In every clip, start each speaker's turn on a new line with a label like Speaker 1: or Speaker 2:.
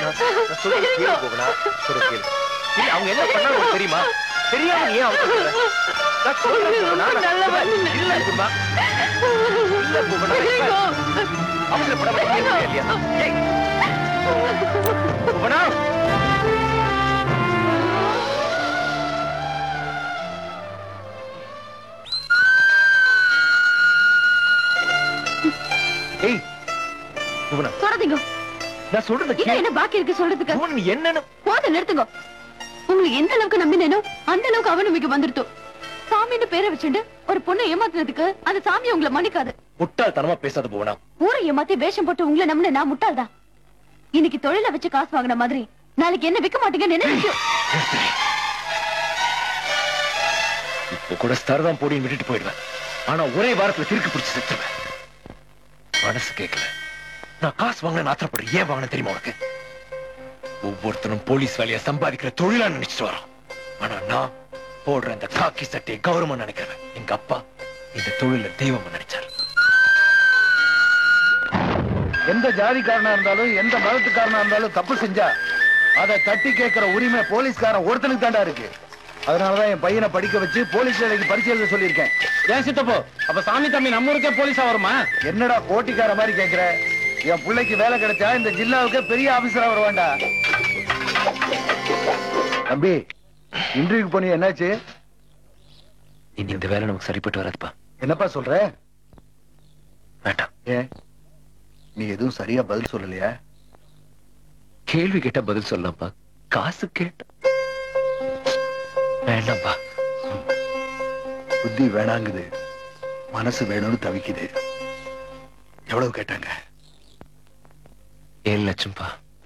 Speaker 1: நான் சொல்றது கேளு போகனா சொல்றது கேளு இல்ல அவங்க என்ன பண்ணாலும் உனக்கு தெரியுமா தெரியாம நீ ஏன் அவங்க சொல்ற நான் சொல்றேன் போகனா நான்
Speaker 2: நல்ல
Speaker 1: சொல்றேன். இல்ல சும்மா இல்ல போகனா அவசரப்பட மாட்டேன் இல்லையா ஏய். போகனா ஏய் புவனா
Speaker 2: தொடர்ந்தீங்க
Speaker 1: நான் சொல்றத
Speaker 2: இன்னும்
Speaker 1: கேளு
Speaker 2: என்ன பாக்கி இருக்கு சொல்றதுக்கு
Speaker 1: புவனா, நீ என்னன்னு
Speaker 2: போத நிறுத்துங்க உங்களுக்கு எந்த அளவுக்கு நம்பினேனோ அந்த அளவுக்கு அவநம்பிக்கை வந்துருத்து சாமின்னு பேரை வச்சுட்டு ஒரு பொண்ணை ஏமாத்துனதுக்கு அந்த சாமி உங்களை மன்னிக்காது
Speaker 1: முட்டாள்தனமா பேசாத போவனா
Speaker 2: ஊரை ஏமாத்தி வேஷம் போட்டு உங்களை நம்பின நான் முட்டாள்தான் இன்னைக்கு தொழில வச்சு காசு வாங்கின மாதிரி நாளைக்கு என்ன விற்க மாட்டீங்கன்னு என்ன நிச்சயம்
Speaker 1: இப்போ கூட ஸ்தரதான் போடின்னு விட்டுட்டு போயிடுவேன் ஆனா ஒரே வாரத்துல திருக்கு பிடிச்சு செத்துருவேன் மனசு கேட்கல நான் காசு வாங்கின ஆத்திரப்படுறேன் ஏன் வாங்கின தெரியுமா உனக்கு ஒவ்வொருத்தரும் போலீஸ் வேலையை சம்பாதிக்கிற தொழிலா நினைச்சிட்டு வரோம் ஆனா நான் போடுற இந்த காக்கி சட்டையை கௌரவமா நினைக்கிறேன் எங்க அப்பா இந்த தொழில தெய்வமா நினைச்சாரு
Speaker 3: எந்த ஜாதிக்காரனா இருந்தாலும் எந்த மதத்துக்காரனா இருந்தாலும் தப்பு செஞ்சா அதை தட்டி கேட்கிற உரிமை போலீஸ்காரன் ஒருத்தனுக்கு தாண்டா இருக்கு அதனாலதான் என் பையனை படிக்க வச்சு போலீஸ் வேலைக்கு பரிசு எழுத சொல்லியிருக்கேன்
Speaker 4: ஏன் சித்தப்போ அப்ப சாமி தம்பி நம்ம ஊருக்கே போலீஸா வருமா
Speaker 3: என்னடா போட்டிக்கார மாதிரி கேக்குற என் பிள்ளைக்கு வேலை கிடைச்சா இந்த ஜில்லாவுக்கே பெரிய ஆபீசரா வருவான்டா தம்பி இன்டர்வியூக்கு போனி என்னாச்சு
Speaker 1: இனி இந்த வேலை நமக்கு சரிப்பட்டு வராதுப்பா
Speaker 3: என்னப்பா சொல்ற
Speaker 1: வேண்டாம்
Speaker 3: ஏன் நீ எதுவும் சரியா பதில் சொல்லலையா
Speaker 1: கேள்வி கேட்டா பதில் சொல்லலாம்ப்பா காசு கேட்ட வேண்டாம்ப்பா
Speaker 3: புத்தி வேணாங்குது மனசு வேணும்னு தவிக்குது எவ்வளவு கேட்டாங்க
Speaker 1: ஏழு லட்சம்ப்பா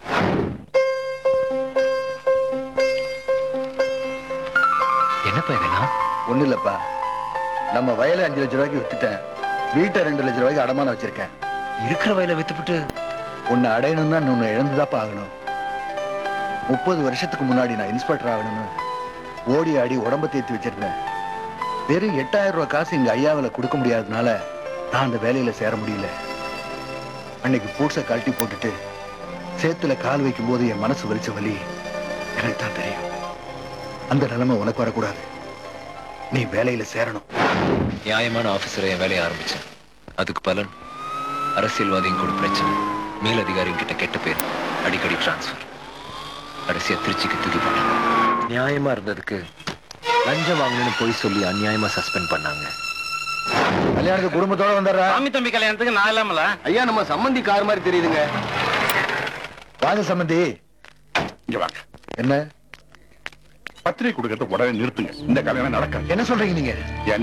Speaker 1: என்னப்பா இதெல்லாம்
Speaker 3: ஒண்ணு இல்லப்பா நம்ம வயலை அஞ்சு லட்சம் ரூபாய்க்கு வித்துட்டேன் வீட்டை ரெண்டு லட்சம் ரூபாய்க்கு அடமானம் வச்சிருக்கேன்
Speaker 1: இருக்கிற வயலை வித்துப்புட்டு
Speaker 3: உன்னை அடையணும்னா உன்னை இழந்துதாப்பா ஆகணும் முப்பது வருஷத்துக்கு முன்னாடி நான் இன்ஸ்பெக்டர் ஆகணும்னு ஓடி ஆடி உடம்ப தேத்தி வச்சிருந்தேன் வெறும் எட்டாயிரம் ரூபாய் காசு எங்க ஐயாவில கொடுக்க முடியாததுனால நான் அந்த வேலையில சேர முடியல அன்னைக்கு பூட்ஸை கழட்டி போட்டுட்டு சேத்துல கால் வைக்கும் போது என் மனசு வலிச்ச வலி எனக்கு தான் தெரியும் அந்த நிலைமை உனக்கு வரக்கூடாது நீ வேலையில சேரணும்
Speaker 1: நியாயமான ஆபீசரை என் வேலையை ஆரம்பிச்சேன் அதுக்கு பலன் அரசியல்வாதியும் கூட பிரச்சனை மேலதிகாரியும் கிட்ட கெட்ட பேர் அடிக்கடி டிரான்ஸ்ஃபர் கடைசியா திருச்சிக்கு தூக்கி போட்டாங்க நியாயமா இருந்ததுக்கு லஞ்சம் வாங்கணும்னு போய் சொல்லி அநியாயமா சஸ்பெண்ட் பண்ணாங்க
Speaker 3: கல்யாணத்துக்கு குடும்பத்தோட வந்துடுறா
Speaker 4: சாமி தம்பி கல்யாணத்துக்கு நான் இல்லாமல
Speaker 3: ஐயா நம்ம சம்மந்தி கார் மாதிரி தெரியுதுங்க வாங்க சம்மந்தி
Speaker 5: இங்க வாங்க
Speaker 3: என்ன
Speaker 5: பத்திரிகை கொடுக்கறத உடனே நிறுத்துங்க இந்த கல்யாணம் நடக்காது
Speaker 3: என்ன சொல்றீங்க நீங்க
Speaker 5: என்